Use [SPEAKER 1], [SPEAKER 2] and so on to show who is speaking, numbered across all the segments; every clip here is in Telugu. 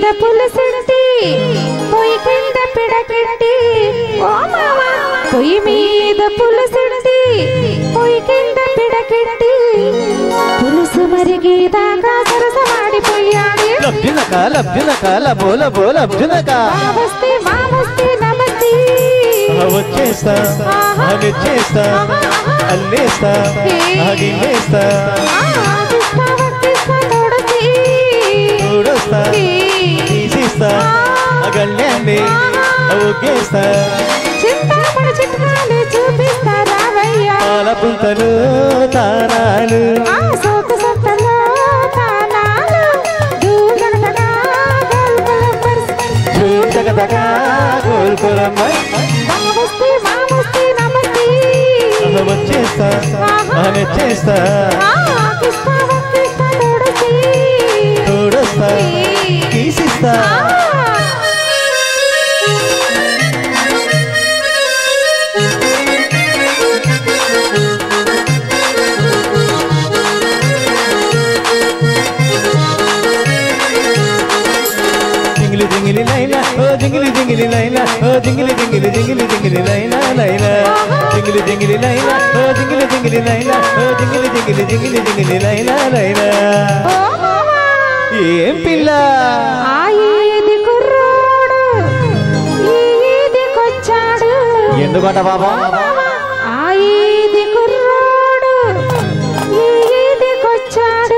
[SPEAKER 1] మీద పులుసుంటి పొయ్యి కింద పిడకెట్టి ఓ మావా పొయ్యి మీద పులుసుంటి పొయ్యి కింద పిడకెట్టి పులుసు మరిగేదాకా సరసమాడిపోయాడు
[SPEAKER 2] లబ్జునక లబ్జునక లబో లబో లబ్జునక
[SPEAKER 1] మావస్తే మావస్తే నమస్తే
[SPEAKER 2] వచ్చేస్తా వచ్చేస్తా అల్లేస్తా అగిలేస్తా
[SPEAKER 1] ఆ, కిస్తా వక్కిస్తా తోడసి.
[SPEAKER 2] చూడొస్తా తీసిస్తా అగల్యాన్ని ఒగ్గేస్తా
[SPEAKER 1] చింతామణి చిట్కాలు చూపిస్తా రావయ్యా
[SPEAKER 2] పాల పుంతలు తారాలు
[SPEAKER 1] ఆ సోకు సొట్టలో తానాలు దూదగదగా గల్గల పర్స్.
[SPEAKER 2] చూడగదగా కోరుకోరమ్మ
[SPEAKER 1] మావస్తే మావస్తే నమస్తే
[SPEAKER 2] వచ్చేస్తా వచ్చేస్తా
[SPEAKER 1] ఆ, కిస్తా వక్కిస్తా తోడసి.
[SPEAKER 2] చూడొస్తా తీసిస్తా జింగిలి జింగిలి లైలా ఓ జింగిలి జింగిలి లైలా ఓ జింగిలి జింగిలి జింగిలి జింగిలి లైలా లైలా జింగిలి జింగిలి లైలా ఓ జింగిలి జింగిలి లైలా ఓ జింగిలి జింగిలి జింగిలి జింగిలి లైలా లైలా
[SPEAKER 1] ఓ మావా.
[SPEAKER 2] ఏం పిల్ల
[SPEAKER 1] ఆ ఈది కుర్రోడు ఈ ఈదికొచ్చాడు
[SPEAKER 2] ఎందుకట బాబా
[SPEAKER 1] ఆ ఈది కుర్రోడు ఈ ఈదికొచ్చాడు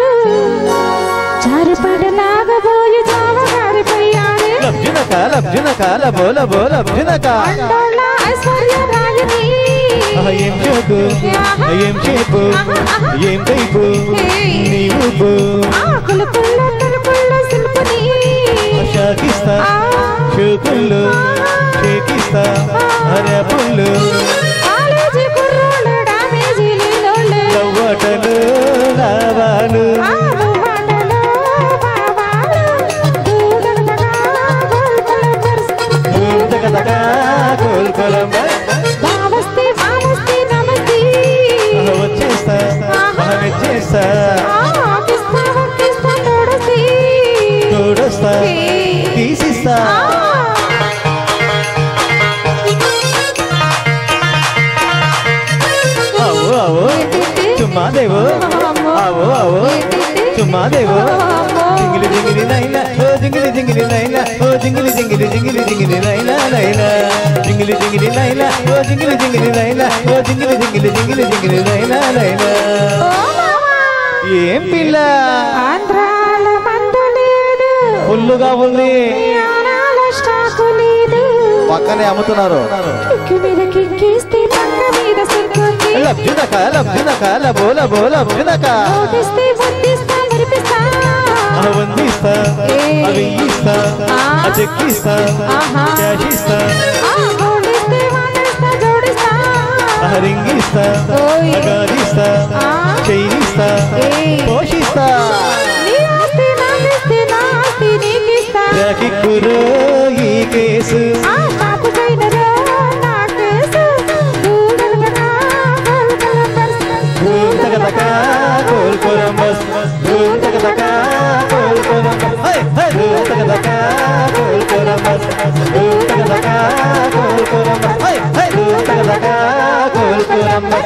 [SPEAKER 1] జారిపడలాగబోయి జావగారిపోయాడు
[SPEAKER 2] లబ్జునక లబ్జునక లబో లబో లబ్జునక
[SPEAKER 1] అండోళ్ళ ఐశ్వర్య రాయని
[SPEAKER 2] ఏం చోకు ఏం చేపు ఏం కైపు నీ ఊపు
[SPEAKER 1] ఆకులు పుల్ల తలుపుల్ల శిల్పని
[SPEAKER 2] షాకిస్తా చూకుళ్ళు చేకిస్తా అరే పుల్లు
[SPEAKER 1] కాలేజీ కుర్రోళ్ళు డామేజీ లేనోళ్ళు
[SPEAKER 2] కవ్వటలు లావాలు
[SPEAKER 1] ఆరు మాటలు బావాలు దూదగదగా గోల్కొల పరుసు.
[SPEAKER 2] ఊతకతగా కోల్కొలమ్మ
[SPEAKER 1] బావస్తే మావస్తే నమస్తే
[SPEAKER 2] వచ్చేస్తా వచ్చేస్తా
[SPEAKER 1] ఆ, కిస్తా వక్కిస్తా తోడసి.
[SPEAKER 2] చూడొస్తా తీసిస్తా
[SPEAKER 1] ఆ.
[SPEAKER 2] అవో అవో చుమ్మా దేవో అవో అవో చుమ్మా దేవో జింగిలి జింగిలి లైలా ఓ జింగిలి జింగిలి లైలా ఓ జింగిలి జింగిలి జింగిలి జింగిలి లైలా లైలా జింగిలి జింగిలి లైలా ఓ జింగిలి జింగిలి లైలా ఓ జింగిలి జింగిలి జింగిలి జింగిలి లైలా లైలా
[SPEAKER 1] ఓ మావా.
[SPEAKER 2] ఏం పిల్ల
[SPEAKER 1] ఆంధ్రాల మందు లేదు
[SPEAKER 2] ఫుల్లుగా ఉంది
[SPEAKER 1] యానాల స్టాకు లేదు
[SPEAKER 2] పక్కనే అమ్ముతున్నారు
[SPEAKER 1] కిక్కు మీద కిక్కిస్తే పక్క మీద సిగ్గుంది
[SPEAKER 2] లబ్జునక లబ్జునక లబో లబో లబ్జునక
[SPEAKER 1] ఓటిస్తే ముద్దిస్తా మురిపిస్తా
[SPEAKER 2] వందిస్తా అవి ఇస్తా
[SPEAKER 1] ఆ.
[SPEAKER 2] చెక్కిస్తా
[SPEAKER 1] ఆహా.
[SPEAKER 2] క్యాష్ ఇస్తా
[SPEAKER 1] ఆ గోడిస్తే వాడిస్తా జోడిస్తా
[SPEAKER 2] రింగిస్తా
[SPEAKER 1] ఓయ్.
[SPEAKER 2] గాలిస్తా
[SPEAKER 1] ఆ.
[SPEAKER 2] చైనిస్తా
[SPEAKER 1] ఏయ్.
[SPEAKER 2] పోషిస్తా
[SPEAKER 1] నీ ఆస్తి నాకిస్తే నా ఆస్తి నీకిస్తా
[SPEAKER 2] కిక్కురు ఈ కేసు
[SPEAKER 1] ఆ షాపు పైనరో నా కేసు గూగల్గనా గోల్గల పర్సు.
[SPEAKER 2] ధూమ్ తక తక కోల్కొరం బస్ ధూమ్ తక తక కోల్కొరం బస్ హై హై ధూమ్ తక తక కోల్కొరం బస్ ధూమ్ తక తక కోల్కొరం బస్ హై హై ధూమ్ తక తక కోల్కొరం బస్